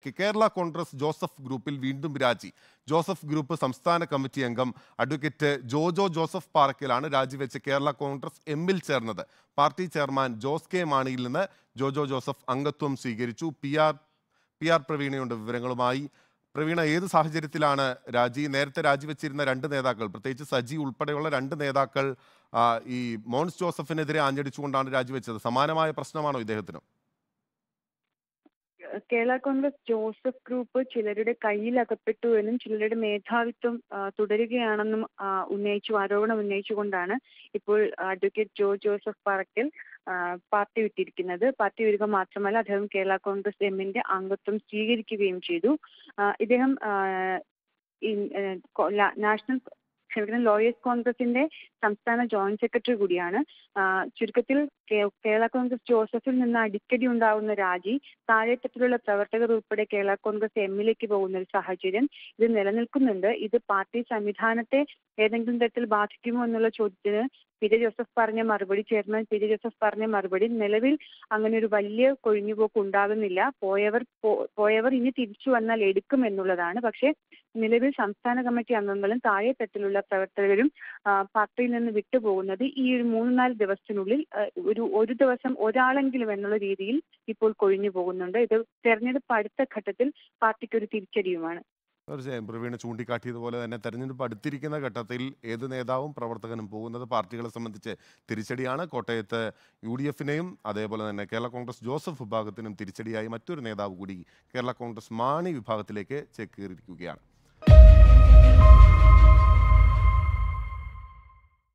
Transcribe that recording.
Kerala Congress Joseph ഗ്രൂപ്പിൽ വീണ്ടും രാജി ജോസഫ് ഗ്രൂപ്പ് സംസ്ഥാന കമ്മിറ്റി അംഗം അഡ്വക്കേറ്റ് ജോജോ ജോസഫ് പാറക്കലാണ് രാജിവെച്ച് കേരള കോൺഗ്രസ് എമ്മിൽ ചേർന്നത് പാർട്ടി ചെയർമാൻ ജോസ് കെ മാണിയിൽ നിന്ന് ജോജോ ജോസഫ് അംഗത്വം സ്വീകരിച്ചു പി ആർ പി ആർ പ്രവീണയുണ്ട് വിവരങ്ങളുമായി പ്രവീണ ഏത് സാഹചര്യത്തിലാണ് രാജി നേരത്തെ രാജിവെച്ചിരുന്ന രണ്ട് നേതാക്കൾ പ്രത്യേകിച്ച് സജി ഉൾപ്പെടെയുള്ള രണ്ട് നേതാക്കൾ ആ, ഈ മോൻസ് ജോസഫിനെതിരെ ആഞ്ഞടിച്ചുകൊണ്ടാണ് രാജിവെച്ചത് സമാനമായ പ്രശ്നമാണോ ഇദ്ദേഹത്തിനും കേരള കോൺഗ്രസ് ജോസഫ് ഗ്രൂപ്പ് ചിലരുടെ കയ്യിൽ അകപ്പെട്ടു എന്നും ചിലരുടെ മേധാവിത്വം ആ, തുടരുകയാണെന്നും ആ, ഉന്നയിച്ചു ആരോപണം ഉന്നയിച്ചുകൊണ്ടാണ് ഇപ്പോൾ അഡ്വക്കേറ്റ് ജോ ജോസഫ് പാറക്കൽ ആ, പാർട്ടി വിട്ടിരിക്കുന്നത് പാർട്ടി വിടുക മാത്രമല്ല അദ്ദേഹം കേരള കോൺഗ്രസ് എമ്മിന്റെ അംഗത്വം സ്വീകരിക്കുകയും ചെയ്തു ആ, ഇദ്ദേഹം ആ, ഈ- ഏ, കൊ- ല- നാഷണൽ ക്ഷമിക്കണം ലോയേഴ്സ് കോൺഗ്രസിന്റെ സംസ്ഥാന ജോയിന്റ് സെക്രട്ടറി കൂടിയാണ് ആ, ചുരുക്കത്തിൽ കേ- കേരള കോൺഗ്രസ് ജോസഫിൽ നിന്ന് അടിക്കടി ഉണ്ടാകുന്ന രാജി താഴെത്തട്ടിലുള്ള പ്രവർത്തകർ ഉൾപ്പെടെ കേരള കോൺഗ്രസ് എമ്മിലേക്ക് പോകുന്ന ഒരു സാഹചര്യം ഇത് നിലനിൽക്കുന്നുണ്ട് ഇത് പാർട്ടി സംവിധാനത്തെ ഏതെങ്കിലും തരത്തിൽ ബാധിക്കുമോ എന്നുള്ള ചോദ്യത്തിന് പി ജെ ജോസഫ് പറഞ്ഞ മറുപടി ചെയർമാൻ പി ജെ ജോസഫ് പറഞ്ഞ മറുപടി നിലവിൽ അങ്ങനെ ഒരു വലിയ കൊഴിഞ്ഞുപോക്ക് ഉണ്ടാകുന്നില്ല പോയവർ പോ- പോയവർ ഇനി തിരിച്ചു വന്നാൽ എടുക്കും എന്നുള്ളതാണ് പക്ഷേ നിലവിൽ സംസ്ഥാന കമ്മിറ്റി അംഗങ്ങളും താഴെത്തട്ടിലുള്ള പ്രവർത്തകരും ആ, പാർട്ടിയിൽ നിന്ന് വിട്ടുപോകുന്നത് ഈ ഒരു മൂന്ന് നാല് ദിവസത്തിനുള്ളിൽ ആ, ഒരു ഒരു ദിവസം ഒരാളെങ്കിലും എന്നുള്ള രീതിയിൽ ഇപ്പോൾ കൊഴിഞ്ഞു പോകുന്നുണ്ട് ഇത് തെരഞ്ഞെടുപ്പ് അടുത്ത ഘട്ടത്തിൽ പാർട്ടിക്ക് ഒരു തിരിച്ചടിയുമാണ് തീർച്ചയായും പ്രവീണ ചൂണ്ടിക്കാട്ടിയതുപോലെ തന്നെ തെരഞ്ഞെടുപ്പ് അടുത്തിരിക്കുന്ന ഘട്ടത്തിൽ ഏത് നേതാവും പ്രവർത്തകനും പോകുന്നത് പാർട്ടികളെ സംബന്ധിച്ച് തിരിച്ചടിയാണ് കോട്ടയത്ത് യു ഡി എഫിനെയും അതേപോലെ തന്നെ കേരള കോൺഗ്രസ് ജോസഫ് വിഭാഗത്തിനും തിരിച്ചടിയായി മറ്റൊരു നേതാവ് കൂടി കേരള കോൺഗ്രസ് മാണി വിഭാഗത്തിലേക്ക് ചേക്കേറിയിരിക്കുകയാണ്